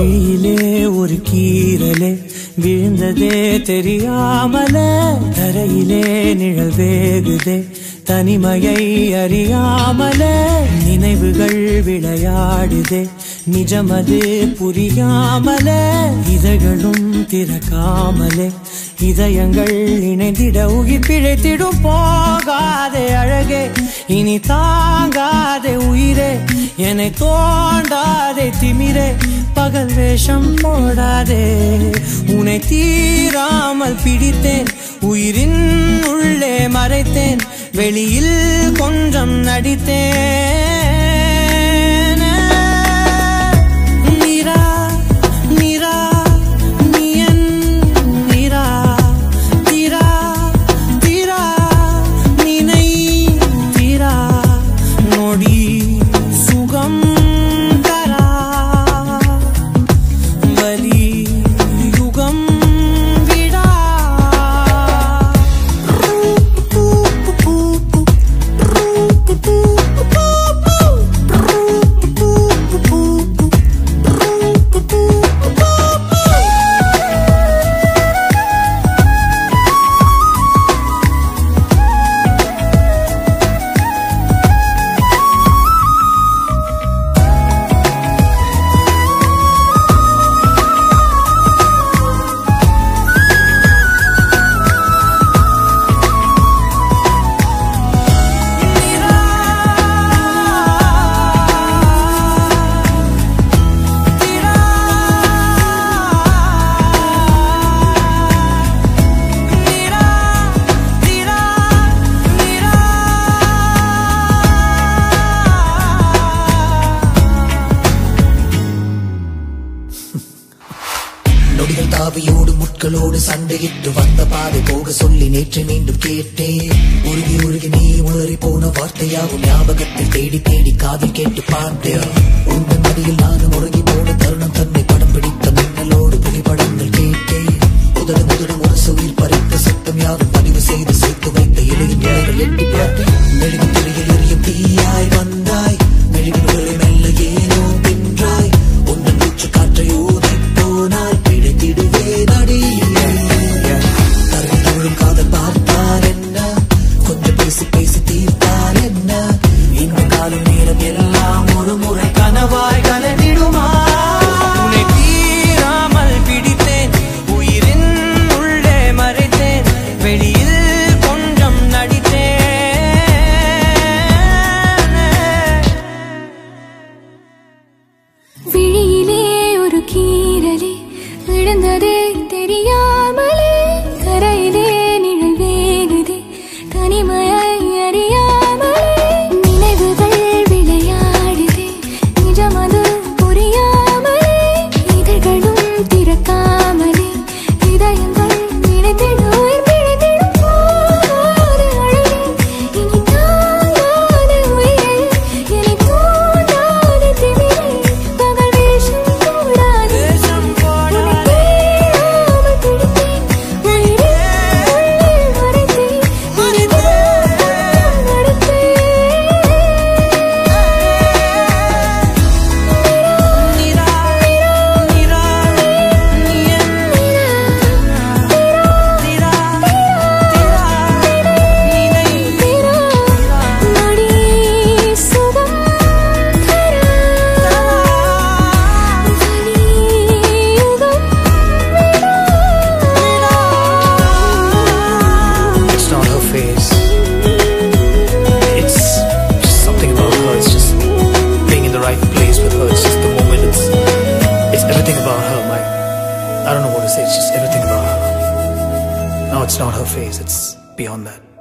விழியிலே ஒரு கீரலே விழுந்ததே தெரியாமலே தரையிலே நிழல் வேகுதே தனிமையை அறியாமலே நினைவுகள் விளையாடுதே நிஜமது புரியாமலே இதழ்களும் திறக்காமலே இதயங்கள் இணைந்திட உயிர் பிழைத்திடும் போகாதே அழகே இனி தாங்காதே உயிரே என்னை தோண்டாதே திமிரே பகல் வேஷம் போடாதே உன்னை தீராமல் பிடித்தேன் உயிரின் உள்ளே மறைத்தேன் வெளியில் கொஞ்சம் நடித்தேன் நீரா நீரா நீ என் நீரா தீரா தீரா நினை தீரா நொடி சுகம் தரா வலி யுகம் விடா நொடிகள் தாவியோடு முட்களோடு சண்டையிட்டு வந்த பாதை போக சொல்லி நேற்று மீண்டும் கேட்டேன் உருகி உருகி நீ உளறி போன வார்த்தையாகும் ஞாபகத்தில் தேடி தேடி காதில் கேட்டு பார்த்தேன் உங்கள் மடியில் நானும் உறங்கி போன தருணம் தன்னை படம் பிடித்த மின்னலோடு புகைப்படங்கள் கேட்டேன் உதடு முதடு முரசு உயிர் பறித்த சத்தம் யாரும் பதிவு செய்து சேர்த்து வைத்த இலையின் இலைகள் எட்டி பார்த்தேன் மெழுகு திரையில் எரியும் தீயாய் வந்தாய் மெழுகின் விரலை மெல்ல ஏனோ தின்றாய் உங்கள் மூச்சு காற்றை ஊதி போனால் பிழைத்திடுவே நடி தருணம் காதல் பார்த்தார் என்ன கொஞ்சம் பேசி பேசி தீர்த்தார் என்ன இந்த காலம் நேரம் எல்லாம் ஒரு முறை கனவாய் கலந்திடுமா உன்னை தீராமல் பிடித்தேன் உயிரின் உள்ளே மறைத்தேன் வெளியில் கொஞ்சம் நடித்தேன் விழியிலே ஒரு கீரலே விழுந்ததே தெரியாமலே கரையிலே நிழல் வேகுதே தனிமையை அறியாமலே நினைவுகள் விளையாடுதே நிஜமது புரியாமலே இதழ்களும் திறக்காமலே இதயங்கள் நினைத்திடும் உயிர் பிழைத்திடும் போகாத அழகே இனி தாங்காத உயிரே என்னை தூண்டாத திமிரே பகல் வேஷம் போடாதே வேஷம் போடாதே. உன்னை தீராமல் பிடித்தேன் உயிரின் உள்ளே மறைத்தேன் நீரா நீரா நீ என் தீரா தீரா நினை It's not her face. It's just something about her. It's just being in the right place with her. It's just the moment. It's it's everything about her. My I don't know what to say. It's just everything about her. No, it's not her face. It's beyond that.